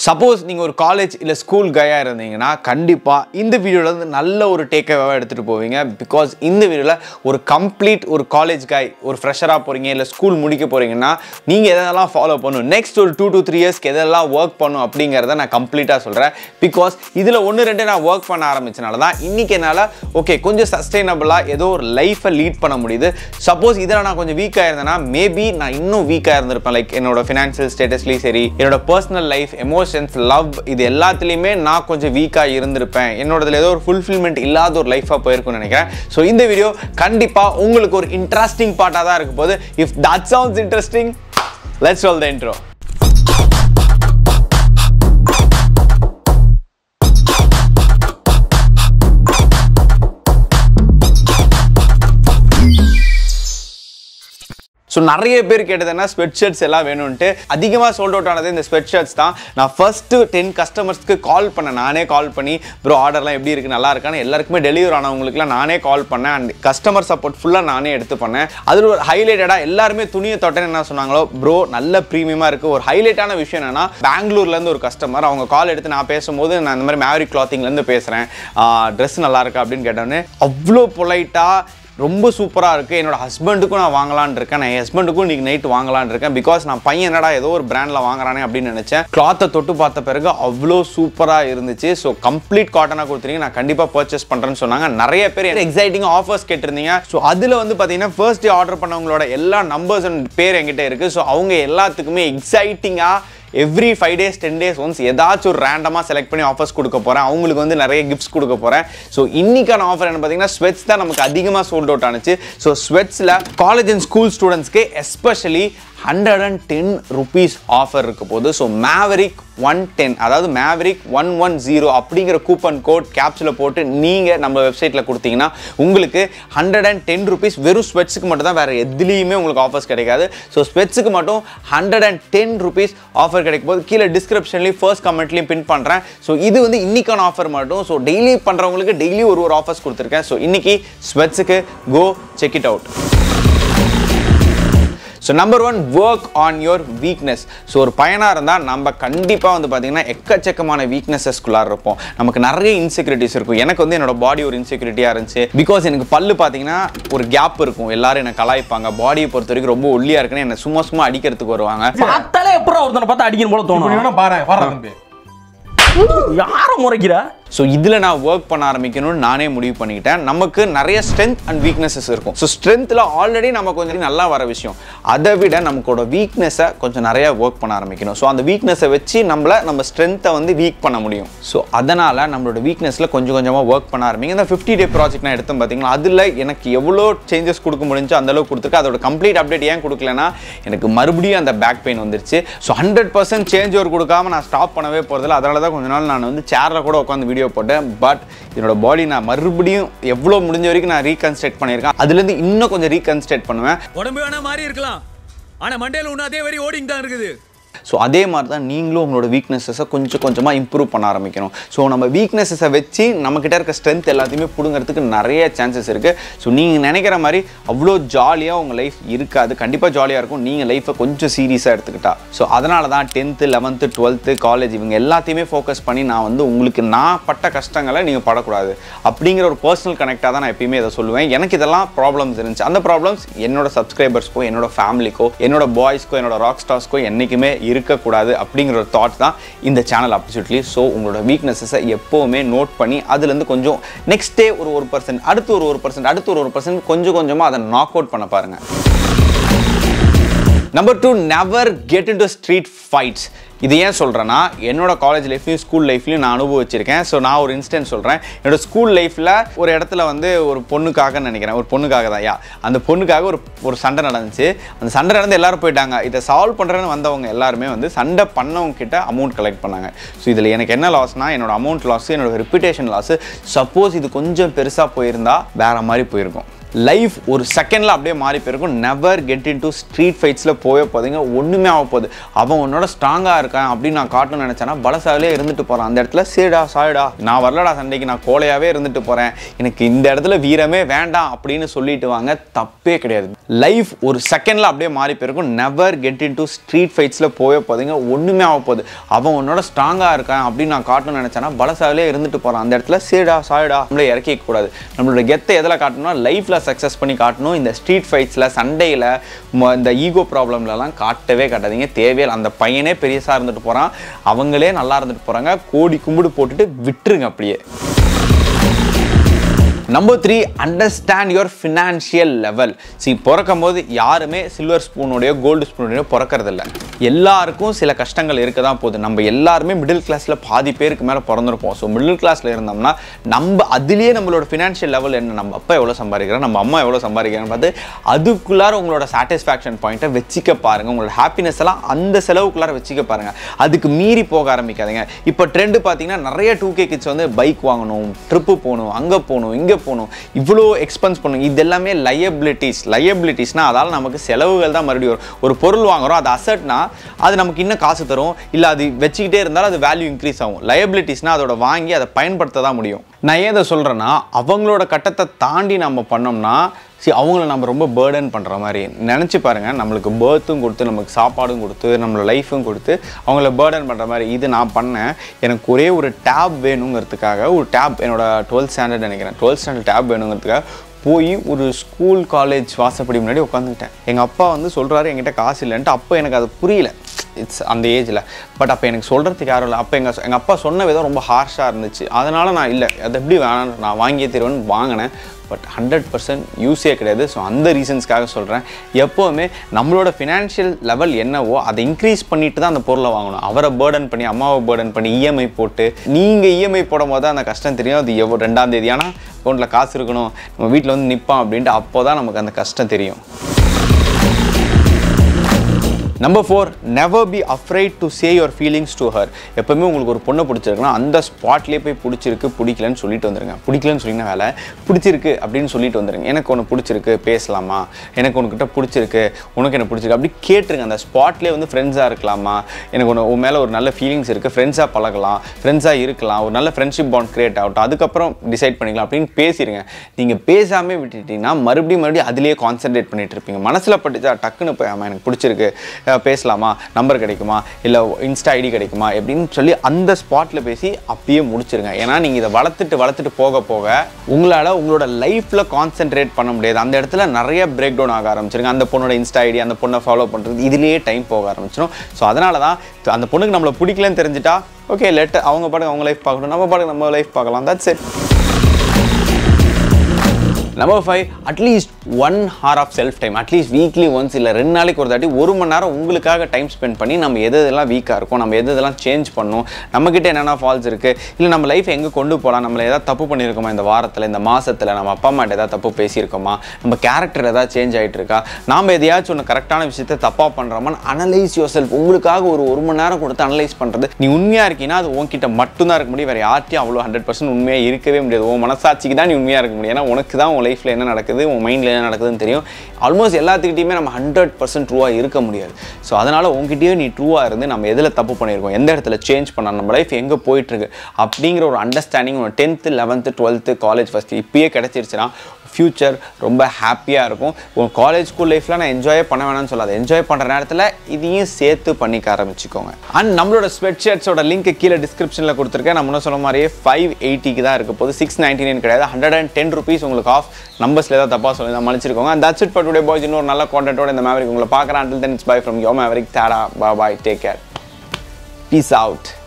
suppose நீங்கள் ஒரு college இல்லை ஸ்கூல் கையாக இருந்தீங்கன்னா கண்டிப்பாக இந்த வீடியோவில் வந்து நல்ல ஒரு டேக்அவேவாக எடுத்துகிட்டு போவீங்க பிகாஸ் இந்த வீடியோவில் ஒரு கம்ப்ளீட் ஒரு காலேஜ் காய் ஒரு ஃப்ரெஷராக போகிறீங்க இல்லை ஸ்கூல் முடிக்க போகிறீங்கன்னா நீங்கள் எதெல்லாம் ஃபாலோ பண்ணணும் நெக்ஸ்ட் ஒரு டூ to த்ரீ இயர்ஸ்க்கு எதெல்லாம் ஒர்க் பண்ணும் அப்படிங்கிறத நான் கம்ப்ளீட்டாக சொல்கிறேன் பிகாஸ் இதில் ஒன்று ரெண்டு நான் ஒர்க் பண்ண ஆரம்பிச்சனால தான் இன்றைக்கி என்னால் ஓகே கொஞ்சம் சஸ்டைனபிளாக ஏதோ ஒரு லைஃப்பை லீட் பண்ண முடியுது சப்போஸ் இதில் நான் கொஞ்சம் வீக்காக இருந்தேன்னா மேபி நான் இன்னும் வீக்காக இருந்திருப்பேன் லைக் என்னோட ஃபினான்ஷியல் ஸ்டேட்டஸ்லேயும் சரி என்னோட பர்சனல் லைஃப் எமோஷன்ஸ் லவ் இது எல்லாத்துலேயுமே நான் கொஞ்சம் வீக்காக இருந்திருப்பேன் என்னோடதுல ஏதோ ஒரு ஃபுல்ஃபில்மெண்ட் இல்லாத ஒரு லைஃபாக போயிருக்கும்னு நினைக்கிறேன் ஸோ இந்த வீடியோ கண்டிப்பாக உங்களுக்கு ஒரு இன்ட்ரெஸ்டிங் பார்ட்டாக தான் இருக்க போது if that sounds interesting let's all the intro so நிறைய பேர் கேட்டது என்ன ஸ்வெட் ஷர்ட்ஸ் எல்லாம் வேணும்ன்ட்டு அதிகமாக சோல்ட் அவுட் ஆனது இந்த ஸ்வெட் ஷர்ட்ஸ் தான் நான் ஃபஸ்ட்டு டென் கஸ்டமர்ஸ்க்கு கால் பண்ணேன் நானே கால் பண்ணி ப்ரோ ஆர்டர்லாம் எப்படி இருக்குது நல்லா இருக்கான்னு எல்லாருக்குமே டெலிவரி ஆனவங்களுக்குலாம் நானே கால் பண்ணேன் அண்ட் கஸ்டமர் சப்போர்ட் ஃபுல்லாக நானே எடுத்து பண்ணேன் அதில் ஒரு ஹைலைட்டடாக எல்லாருமே துணியை தொட்டேன்னு என்ன சொன்னாங்களோ ப்ரோ நல்ல ப்ரீமியமாக இருக்குது ஒரு ஹைலைட்டான விஷயம் என்னன்னா பெங்களூர்லேருந்து ஒரு கஸ்டமர் அவங்க கால் எடுத்து நான் பேசும்போது நான் இந்த மாதிரி மேரி கிளாத்திங்லேருந்து பேசுகிறேன் ட்ரெஸ் நல்லா இருக்கா அப்படின்னு கேட்டோன்னே அவ்வளோ பொலைட்டாக ரொம்ப சூப்பராக இருக்குது என்னோட ஹஸ்பண்டுக்கும் நான் வாங்கலான்னு இருக்கேன் நான் என் ஹஸ்பண்டுக்கும் இன்றைக்கி நைட் வாங்கலான்னு இருக்கேன் பிகாஸ் நான் பையன் என்னடா ஏதோ ஒரு பிராண்டில் வாங்குறானே அப்படின்னு நினச்சேன் கிளாத்தை தொட்டு பார்த்த பிறகு அவ்வளோ சூப்பராக இருந்துச்சு ஸோ கம்ப்ளீட் காட்டனாக கொடுத்துருங்க நான் கண்டிப்பாக பர்ச்சேஸ் பண்ணுறேன்னு சொன்னாங்க நிறைய பேர் எக்ஸைட்டிங் ஆஃபர்ஸ் கேட்டிருந்தீங்க ஸோ அதில் வந்து பார்த்தீங்கன்னா ஃபர்ஸ்ட் டே ஆர்டர் பண்ணவங்களோட எல்லா நம்பர்ஸ் அண்ட் பேர் என்கிட்ட இருக்குது ஸோ அவங்க எல்லாத்துக்குமே எக்ஸைட்டிங்காக every five days ten days once ஏதாச்சும் ஒரு ரேண்டமாக செலக்ட் பண்ணி ஆஃபர்ஸ் கொடுக்க போகிறேன் அவங்களுக்கு வந்து நிறைய கிஃப்ட்ஸ் கொடுக்க போகிறேன் ஸோ இன்னைக்கான ஆஃபர் என்ன பார்த்தீங்கன்னா ஸ்வெட்ஸ் தான் நமக்கு அதிகமாக சோல்ட் அவுட் ஆனிச்சு ஸோ ஸ்வெட்ஸில் காலேஜ் அண்ட் ஸ்கூல் ஸ்டூடெண்ட்ஸ்க்கு especially hundred and ten rupees offer இருக்க போது ஸோ மேவரிக் ஒன் டென் அதாவது மேவரிக் ஒன் ஒன் ஜீரோ அப்படிங்கிற கூப்பன் கோட் கேப்ஸில் போட்டு நீங்கள் நம்ம வெப்சைட்டில் கொடுத்தீங்கன்னா உங்களுக்கு ஹண்ட்ரட் அண்ட் டென் ருபீஸ் வெறும் ஸ்வெட்ஸுக்கு மட்டும் தான் வேறு எதுலேயுமே உங்களுக்கு ஆஃபர்ஸ் கிடைக்காது ஸோ ஸ்வெட்ஸுக்கு மட்டும் hundred and ten rupees offer கிடைக்கும் போது கீழே டிஸ்கிரிப்ஷன்லேயும் ஃபர்ஸ்ட் கமெண்ட்லையும் பின் பண்ணுறேன் ஸோ இது வந்து இன்னைக்கான ஆஃபர் மட்டும் ஸோ டெய்லி பண்ணுறவங்களுக்கு டெய்லி ஒரு ஒரு ஆஃபர்ஸ் கொடுத்துருக்கேன் ஸோ இன்னைக்கு ஸ்வெட்ஸுக்கு go check it out so number one work on your weakness so ஒரு பையனாக இருந்தால் நம்ம கண்டிப்பாக வந்து பார்த்தீங்கன்னா எக்கச்சக்கமான வீக்னஸஸ்குள்ளார இருப்போம் நமக்கு நிறைய இன்செக்யூரிட்டிஸ் இருக்கும் எனக்கு வந்து என்னோட பாடி ஒரு இன்செக்யூரிட்டியாக இருந்துச்சு பிகாஸ் எனக்கு பல்லு பார்த்தீங்கன்னா ஒரு கேப் இருக்கும் எல்லாரும் என்னை கலாய்ப்பாங்க பாடியை பொறுத்த வரைக்கும் ரொம்ப ஒல்லியாக இருக்குன்னு என்னை சும்மா சும்மா அடிக்கிறதுக்கு வருவாங்க பார்த்தாலே எப்பறம் ஒருத்தனை பார்த்தா அடிக்கணும் போல இப்படி தோணும் வேணா பாரு பாரு தம்பி யார முறைக்கிற ஸோ இதில் நான் ஒர்க் பண்ண ஆரம்பிக்கணும்னு நானே முடிவு பண்ணிக்கிட்டேன் நமக்கு நிறைய ஸ்ட்ரென்த் அண்ட் வீக்னஸஸ் இருக்கும் ஸோ ஸ்ட்ரென்த்தில் ஆல்ரெடி நம்ம கொஞ்சம் நல்லா வர விஷயம் அதை விட நமக்கோட வீக்னஸை கொஞ்சம் நிறைய ஒர்க் பண்ண ஆரம்பிக்கணும் ஸோ அந்த வீக்னஸை வச்சு நம்மள நம்ம ஸ்ட்ரென்த்தை வந்து வீக் பண்ண முடியும் ஸோ அதனால் நம்மளோட வீக்னஸில் கொஞ்சம் கொஞ்சமாக ஒர்க் பண்ண ஆரம்பிங்க இந்த ஃபிஃப்டி டே ப்ராஜெக்ட் நான் எடுத்தேன் பார்த்தீங்களா அதில் எனக்கு எவ்வளோ சேஞ்சஸ் கொடுக்க முடிஞ்சோ அந்த அளவுக்கு கொடுத்துருக்கு அதோட கம்ப்ளீட் அப்டேட் ஏன் கொடுக்கலனா எனக்கு மறுபடியும் அந்த பேக் பெயின் வந்துருச்சு so hundred percent change over கொடுக்காம நான் ஸ்டாப் பண்ணவே போகிறதில்ல அதனால தான் கொஞ்ச நாள் நான் வந்து சேரில் கூட உட்காந்து வீடியோ போட்டேன் பட் என்னோட பாடி நான் மறுபடியும் எவ்வளோ முடிஞ்ச வரைக்கும் நான் ரீகன்ஸ்ட்ரக்ட் பண்ணியிருக்கேன் அதுலேருந்து இன்னும் கொஞ்சம் ரீகன்ஸ்ட்ரக்ட் பண்ணுவேன் உடம்பு வேணா மாறி இருக்கலாம் ஆனா மண்டையில ஒண்ணு அதே வரி ஓடிங் தான் இருக்குது ஸோ அதே மாதிரி தான் நீங்களும் உங்களோட வீக்னஸஸை கொஞ்சம் கொஞ்சமாக இம்ப்ரூவ் பண்ண ஆரம்பிக்கணும் ஸோ நம்ம வீக்னஸஸை வச்சு நம்மக்கிட்ட இருக்க ஸ்ட்ரென்த் எல்லாத்தையுமே பிடுங்கிறதுக்கு நிறைய சான்சஸ் இருக்குது ஸோ நீங்கள் நினைக்கிற மாதிரி அவ்வளோ ஜாலியாக உங்கள் லைஃப் இருக்காது கண்டிப்பாக ஜாலியாக இருக்கும் நீங்கள் லைஃப்பை கொஞ்சம் சீரியஸாக எடுத்துக்கிட்டா ஸோ அதனால தான் டென்த்து லெவன்த்து டுவெல்த்து காலேஜ் இவங்க எல்லாத்தையுமே ஃபோக்கஸ் பண்ணி நான் வந்து உங்களுக்கு நான் பட்ட கஷ்டங்களை நீங்கள் படக்கூடாது அப்படிங்கிற ஒரு பர்சனல் கனெக்டாக தான் நான் எப்பயுமே இதை சொல்லுவேன் எனக்கு இதெல்லாம் ப்ராப்ளம்ஸ் இருந்துச்சு அந்த ப்ராப்ளம்ஸ் என்னோட சப்ஸ்கிரைபர்ஸ்க்கோ என்னோட ஃபேமிலிக்கோ என்னோட பாய்ஸ்க்கோ என்னோட ராக் ஸ்டார்ஸ்க்கோ என்றைக்குமே இருக்கக்கூடாது அப்படிங்கிற ஒரு தாட் தான் இந்த சேனல் அப்சல்யூட்லி ஸோ உங்களோட வீக்னஸஸை எப்போவுமே நோட் பண்ணி அதுலேருந்து கொஞ்சம் நெக்ஸ்ட் டே ஒரு ஒரு பர்சன்ட் அடுத்து ஒரு ஒரு பர்சன்ட் அடுத்து ஒரு ஒரு பர்சன்ட் கொஞ்சம் கொஞ்சமாக அதை நாக் அவுட் பண்ண பாருங்கள் number two never get into street fights இது ஏன் சொல்கிறேன்னா என்னோட காலேஜ் லைஃப்லையும் ஸ்கூல் லைஃப்லையும் நான் அனுபவிச்சிருக்கேன் ஸோ நான் ஒரு இன்ஸ்டன்ட் சொல்கிறேன் என்னோட ஸ்கூல் லைஃப்பில் ஒரு இடத்துல வந்து ஒரு பொண்ணுக்காக நினைக்கிறேன் ஒரு பொண்ணுக்காக தான் யா அந்த பொண்ணுக்காக ஒரு ஒரு சண்டை நடந்துச்சு அந்த சண்டை நடந்து எல்லாரும் போயிட்டாங்க இதை சால்வ் பண்ணுறேன்னு வந்தவங்க எல்லாருமே வந்து சண்டை பண்ணவங்க கிட்ட அமௌண்ட் கலெக்ட் பண்ணாங்க ஸோ இதில் எனக்கு என்ன லாஸ்னா என்னோட அமௌண்ட் லாஸ் என்னோட ரெப்புடேஷன் லாஸ் சப்போஸ் இது கொஞ்சம் பெருசாக போயிருந்தா வேற மாதிரி போயிருக்கும் லைஃப் ஒரு செகண்டில் அப்படியே மாறி போயிருக்கும் never get into street ஃபைட்ஸில் போவே போதுங்க ஒன்றுமே ஆக போகுது அவன் உன்னோட ஸ்ட்ராங்காக இருக்கான் அப்படின்னு நான் காட்டணும்னு நினச்சேன்னா பலசாவிலே இருந்துட்டு போகிறான் அந்த இடத்துல சரிடா சாரிடா நான் வரலடா சண்டைக்கு நான் கோலையாகவே இருந்துட்டு போகிறேன் எனக்கு இந்த இடத்துல வீரமே வேண்டாம் அப்படின்னு சொல்லிட்டு வாங்க தப்பே கிடையாது லைஃப் ஒரு செகண்டில் அப்படியே மாறி போயிருக்கும் never get into street ஃபைட்ஸில் போவே போதுங்க ஒன்றுமே ஆக போகுது அவன் உன்னோட ஸ்ட்ராங்காக இருக்கான் அப்படின்னு நான் காட்டணும்னு நினச்சேன்னா பலசாவிலே இருந்துட்டு போகிறான் அந்த இடத்துல சரிடா சாரிடா நம்மளே இறக்கிக்க கூடாது நம்மளோட கெத்தை எதில் காட்டணும்னா லைஃப்பில் சக்ஸஸ் பண்ணி காட்டணும் இந்த ஸ்ட்ரீட் ஃபைட்ஸில் சண்டையில் இந்த ஈகோ ப்ராப்ளம்லலாம் காட்டவே காட்டாதீங்க தேவையில்லை அந்த பையனே பெரியசாக இருந்துட்டு போகிறான் அவங்களே நல்லா இருந்துட்டு போகிறாங்க கோடி கும்பிடு போட்டுட்டு விட்டுருங்க அப்படியே number three understand your financial level சி பிறக்கும் போது யாருமே சில்வர் ஸ்பூனோடையோ கோல்டு ஸ்பூனோடையோ பிறக்கறதில்ல எல்லாருக்கும் சில கஷ்டங்கள் இருக்க தான் போகுது நம்ம எல்லாருமே மிடில் கிளாஸில் பாதி பேருக்கு மேலே பிறந்திருப்போம் ஸோ மிடில் கிளாஸில் இருந்தோம்னா நம்ம அதுலேயே நம்மளோட ஃபினான்ஷியல் லெவல் என்ன நம்ம அப்பா எவ்வளோ சம்பாதிக்கிறோம் நம்ம அம்மா எவ்வளோ சம்பாதிக்கிறான்னு பார்த்து அதுக்குள்ளார உங்களோட சாட்டிஸ்ஃபேக்ஷன் பாயிண்ட்டை வச்சுக்க பாருங்கள் உங்களோட ஹாப்பினஸ் எல்லாம் அந்த செலவுக்குள்ளார வச்சுக்க பாருங்கள் அதுக்கு மீறி போக ஆரம்பிக்காதீங்க இப்போ ட்ரெண்டு பார்த்தீங்கன்னா நிறைய டூ கே கிட்ஸ் வந்து பைக் வாங்கணும் ட்ரிப்பு போகணும் அங்கே போகணும் இங்கே போகணும் இவ்வளோ எக்ஸ்பென்ஸ் பண்ணணும் இது எல்லாமே லயபிலிட்டிஸ் லயபிலிட்டிஸ்னால் அதால் நமக்கு செலவுகள் தான் மறுபடியும் வரும் ஒரு பொருள் வாங்குறோம் அது அசட்னா அது நமக்கு இன்னும் காசு தரும் இல்லை அது வச்சுக்கிட்டே இருந்தாலும் அது வேல்யூ இன்க்ரீஸ் ஆகும் லயபிலிட்டிஸ்னால் அதோட வாங்கி அதை பயன்படுத்த தான் முடியும் நான் ஏன் இதை சொல்கிறேன்னா அவங்களோட கட்டத்தை தாண்டி நம்ம பண்ணோம்னா சரி அவங்கள நம்ம ரொம்ப பேர்டன் பண்ணுற மாதிரி நினச்சி பாருங்கள் நம்மளுக்கு பேர்த்தும் கொடுத்து நமக்கு சாப்பாடும் கொடுத்து நம்மளோட லைஃபும் கொடுத்து அவங்கள பேர்டன் பண்ணுற மாதிரி இது நான் பண்ணேன் எனக்கு ஒரே ஒரு டேப் வேணுங்கிறதுக்காக ஒரு டேப் என்னோட டுவெல்த் ஸ்டாண்டர்ட் நினைக்கிறேன் டுவெல்த் ஸ்டாண்டர்ட் டேப் வேணுங்கிறதுக்காக போய் ஒரு ஸ்கூல் காலேஜ் வாசப்படி முன்னாடி உட்காந்துக்கிட்டேன் எங்கள் அப்பா வந்து சொல்கிறாரு என்கிட்ட காசு இல்லைன்ட்டு அப்போ எனக்கு அது புரியல இட்ஸ் அந்த ஏஜில் பட் அப்போ எனக்கு சொல்கிறதுக்கு யாரும் இல்லை அப்போ எங்கள் எங்கள் அப்பா சொன்ன விதம் ரொம்ப ஹார்ஷாக இருந்துச்சு அதனால் நான் இல்லை அது எப்படி வேணாம் நான் வாங்கியே தருவேன்னு வாங்கினேன் பட் ஹண்ட்ரட் பர்சன்ட் யூஸே கிடையாது ஸோ அந்த ரீசன்ஸ்க்காக சொல்கிறேன் எப்போவுமே நம்மளோட ஃபினான்ஷியல் லெவல் என்னவோ அதை இன்க்ரீஸ் பண்ணிட்டு தான் அந்த பொருளை வாங்கணும் அவரை பேர்டன் பண்ணி அம்மாவை பேர்டன் பண்ணி இஎம்ஐ போட்டு நீங்கள் இஎம்ஐ போடும் போது அந்த கஷ்டம் தெரியும் அது எவ்வளோ ரெண்டாம் தேதி ஆனால் அக்கௌண்ட்டில் காசு இருக்கணும் நம்ம வீட்டில் வந்து நிற்பான் அப்படின்ட்டு அப்போ தான் நமக்கு அந்த கஷ்டம் தெரியும் number four never be afraid to say your feelings to her எப்பவுமே உங்களுக்கு ஒரு பொண்ணை பிடிச்சிருக்குன்னா அந்த ஸ்பாட்லேயே போய் பிடிச்சிருக்கு பிடிக்கலன்னு சொல்லிட்டு வந்துருங்க பிடிக்கலன்னு சொன்னீங்கன்னா வேலை பிடிச்சிருக்கு அப்படின்னு சொல்லிட்டு வந்துருங்க எனக்கு ஒன்று பிடிச்சிருக்கு பேசலாமா எனக்கு உனக்கிட்ட பிடிச்சிருக்கு உனக்கு என்ன பிடிச்சிருக்கு அப்படி கேட்டுருங்க அந்த ஸ்பாட்லேயே வந்து ஃப்ரெண்ட்ஸாக இருக்கலாமா எனக்கு ஒன்று உன் மேலே ஒரு நல்ல ஃபீலிங்ஸ் இருக்குது ஃப்ரெண்ட்ஸாக பழகலாம் ஃப்ரெண்ட்ஸாக இருக்கலாம் ஒரு நல்ல ஃப்ரெண்ட்ஷிப் பாண்ட் கிரியேட் ஆகட்டும் அதுக்கப்புறம் டிசைட் பண்ணிக்கலாம் அப்படின்னு பேசிடுங்க நீங்கள் பேசாமே விட்டுட்டீங்கன்னா மறுபடியும் மறுபடியும் அதிலேயே கான்சென்ட்ரேட் பண்ணிட்டு இருப்பீங்க மனசில் பட்டுச்சா டக்குன்னு போய் ஆமாம் எனக்கு பிடிச்சிருக்கு அஹ் பேசலாமா நம்பர் கிடைக்குமா இல்லை இன்ஸ்டா ஐடி கிடைக்குமா எப்படின்னு சொல்லி அந்த ஸ்பாட்டில் பேசி அப்பயே முடிச்சிருங்க ஏன்னா நீங்கள் இதை வளர்த்துட்டு வளர்த்துட்டு போக போக உங்களால் உங்களோட லைஃப்பில் கான்சென்ட்ரேட் பண்ண முடியாது அந்த இடத்துல நிறைய பிரேக் டவுன் ஆக ஆரம்பிச்சிருங்க அந்த பொண்ணோட இன்ஸ்டா ஐடி அந்த பொண்ணை ஃபாலோ பண்ணுறது இதுலேயே டைம் போக ஆரம்பிச்சிடும் ஸோ அதனால தான் அந்த பொண்ணுக்கு நம்மளை பிடிக்கலன்னு தெரிஞ்சிட்டா ஓகே லெட் அவங்க பாட்டுக்கு அவங்க லைஃப் பார்க்கணும் நம்ம பாட்டுக்கு நம்ம லைஃப் பார்க்கலாம் that's it number five at least one hour off self time at least weekly once இல்லை ரெண்டு நாளைக்கு ஒரு தாட்டி ஒரு மணி நேரம் உங்களுக்காக டைம் ஸ்பெண்ட் பண்ணி நம்ம எது எதெல்லாம் வீக்காக இருக்கும் நம்ம எது எதெல்லாம் சேஞ்ச் பண்ணணும் நம்மக்கிட்ட என்னென்ன ஃபால்ஸ் இருக்குது இல்லை நம்ம லைஃப் எங்கே கொண்டு போகலாம் நம்மள ஏதாவது தப்பு பண்ணியிருக்கோமா இந்த வாரத்தில் இந்த மாதத்தில் நம்ம அப்பா அம்மாட்ட ஏதாவது தப்பு பேசியிருக்கோமா நம்ம கேரக்டர் ஏதாவது சேஞ்ச் ஆகிட்டு இருக்கா நாம் எதையாச்சும் ஒன்று கரெக்டான விஷயத்தை தப்பாக பண்ணுறோமான்னு அனலைஸ் யோர் செல்ஃப் உங்களுக்காக ஒரு ஒரு மணி நேரம் கொடுத்து அனலைஸ் பண்ணுறது நீ உண்மையாக இருக்கீங்கன்னா அது உன்கிட்ட மட்டும்தான் இருக்க முடியும் வேறு யார்ட்டையும் அவ்வளோ ஹண்ட்ரட் பர்சன்ட் உண்மையாக இருக்கவே முடியாது உன் மனசாட்சிக்கு தான் நீ உண்மையாக இருக்க முடியும் ஏன்னா உனக்கு தான் உன் லைஃப்பில் என்ன நடக்குது உன் மைண்டில் என்ன நடக்குதுன்னு தெரியும் ஆல்மோஸ்ட் எல்லாத்துக்கிட்டையுமே நம்ம ஹண்ட்ரட் பர்சன்ட் ட்ரூவாக இருக்க முடியாது ஸோ அதனால் உங்ககிட்டயே நீ ட்ரூவாக இருந்து நம்ம எதில் தப்பு பண்ணியிருக்கோம் எந்த இடத்துல சேஞ்ச் பண்ணலாம் நம்ம லைஃப் எங்கே போயிட்டுருக்கு அப்படிங்கிற ஒரு அண்டர்ஸ்டாண்டிங் உன் tenth eleventh twelfth college first இப்பயே கிடச்சிருச்சுன்னா ஃப்யூச்சர் ரொம்ப ஹாப்பியாக இருக்கும் உன் காலேஜ் ஸ்கூல் லைஃப்பில் நான் என்ஜாய் பண்ண வேணாம்னு சொல்லாது என்ஜாய் பண்ணுற நேரத்தில் இதையும் சேர்த்து பண்ணிக்க ஆரம்பிச்சுக்கோங்க அண்ட் நம்மளோட ஸ்வெட் ஷர்ட்ஸோட லிங்க் கீழே டிஸ்கிரிப்ஷனில் கொடுத்துருக்கேன் நம்ம முன்ன சொன்ன மாதிரியே ஃபைவ் எயிட்டிக்கு தான் இருக்க போது சிக்ஸ் நைன்டி நைன் கிடையாது ஹண்ட்ரட் அண்ட் டென் ருபீஸ் உங்களுக்கு ஆஃப் நம்பர்ஸில் ஏதாவது தப்பாக சொல்லி தான் மலிச்சிருக்கோங்க and that's it for today boys இன்னொரு நல்ல கான்டென்ட்டோட இந்த மேவரிக் உங்களை பார்க்குறேன் until then it's bye from yo Maverick தேடா பா bye take care peace out